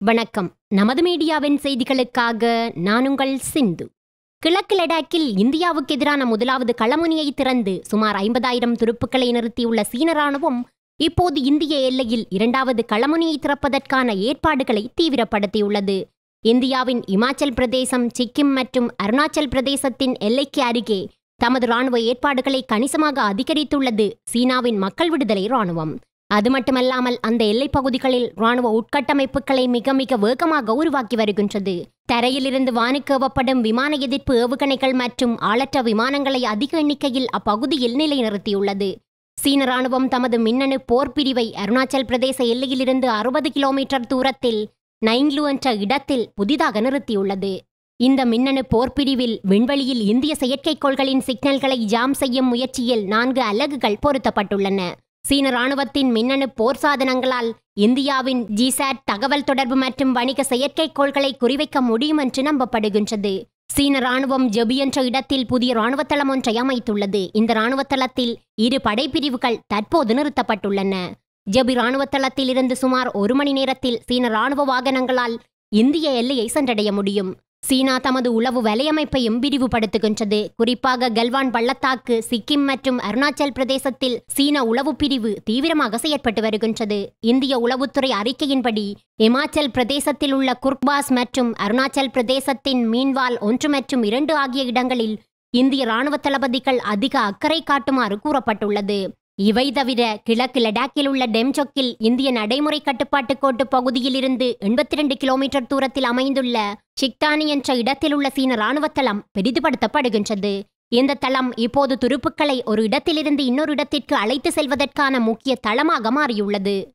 வணக்கம் நமது மீடியாவின் செய்திகளுக்காக நான் உங்கள் சிந்து கிழக்கு லடாக்கில் இந்தியாவுக்கு எதிரான முதலாவது களமுனையை திறந்து சுமார் ஐம்பதாயிரம் துருப்புக்களை நிறுத்தியுள்ள சீன ராணுவம் இப்போது இந்திய எல்லையில் இரண்டாவது களமுனையை திறப்பதற்கான ஏற்பாடுகளை தீவிரப்படுத்தியுள்ளது இந்தியாவின் இமாச்சல் பிரதேசம் சிக்கிம் மற்றும் அருணாச்சல் பிரதேசத்தின் எல்லைக்கு அருகே தமது ராணுவ ஏற்பாடுகளை கணிசமாக அதிகரித்துள்ளது சீனாவின் மக்கள் விடுதலை ராணுவம் அது மட்டுமல்லாமல் அந்த எல்லைப் பகுதிகளில் ராணுவ உட்கட்டமைப்புகளை மிக மிக வேகமாக உருவாக்கி வருகின்றது தரையிலிருந்து வானுக்கு ஏவப்படும் விமான எதிர்ப்பு ஏவுகணைகள் மற்றும் ஆளற்ற விமானங்களை அதிக எண்ணிக்கையில் அப்பகுதியில் நிலைநிறுத்தியுள்ளது சீன ராணுவம் தமது மின்னணு போர் பிரிவை அருணாச்சல் பிரதேச எல்லையிலிருந்து அறுபது கிலோமீட்டர் தூரத்தில் நைங்லு என்ற இடத்தில் புதிதாக நிறுத்தியுள்ளது இந்த மின்னணு போர் பிரிவில் விண்வெளியில் இந்திய செயற்கைக்கோள்களின் சிக்னல்களை ஜாம் செய்யும் முயற்சியில் நான்கு அலகுகள் பொருத்தப்பட்டுள்ளன சீன ராணுவத்தின் மின்னணு போர் சாதனங்களால் இந்தியாவின் ஜிசாட் தகவல் தொடர்பு மற்றும் வணிக செயற்கைக்கோள்களை குறிவைக்க முடியும் என்று நம்பப்படுகின்றது சீன ராணுவம் ஜெபி என்ற இடத்தில் புதிய ராணுவ தளம் ஒன்றை அமைத்துள்ளது இந்த ராணுவ தளத்தில் இரு படைப்பிரிவுகள் தற்போது நிறுத்தப்பட்டுள்ளன ஜெபி ராணுவ தளத்தில் இருந்து சுமார் ஒரு மணி நேரத்தில் சீன ராணுவ வாகனங்களால் இந்திய எல்லையை சென்றடைய முடியும் சீனா தமது உளவு வலையமைப்பையும் விரிவுபடுத்துகின்றது குறிப்பாக கல்வான் பள்ளத்தாக்கு சிக்கிம் மற்றும் அருணாச்சல் பிரதேசத்தில் சீன உளவு பிரிவு தீவிரமாக செயற்பட்டு வருகின்றது இந்திய உளவுத்துறை அறிக்கையின்படி இமாச்சல் பிரதேசத்தில் உள்ள குர்பாஸ் மற்றும் அருணாச்சல் பிரதேசத்தின் மீன்வால் ஒன்று மற்றும் இரண்டு ஆகிய இடங்களில் இந்திய ராணுவ தளபதிகள் அதிக அக்கறை காட்டுமாறு கூறப்பட்டுள்ளது இவை தவிர கிழக்கு லடாக்கில் உள்ள டெம்சொக்கில் இந்திய நடைமுறை கட்டுப்பாட்டு கோட்டு பகுதியில் இருந்து எண்பத்தி ரெண்டு கிலோமீட்டர் தூரத்தில் அமைந்துள்ள சிக்தானி என்ற இடத்தில் உள்ள சீன ராணுவ தளம் பெரிதுபடுத்தப்படுகின்றது இந்த தளம் இப்போது துருப்புக்களை ஒரு இடத்திலிருந்து இன்னொரு இடத்திற்கு அழைத்து செல்வதற்கான முக்கிய தளமாக மாறியுள்ளது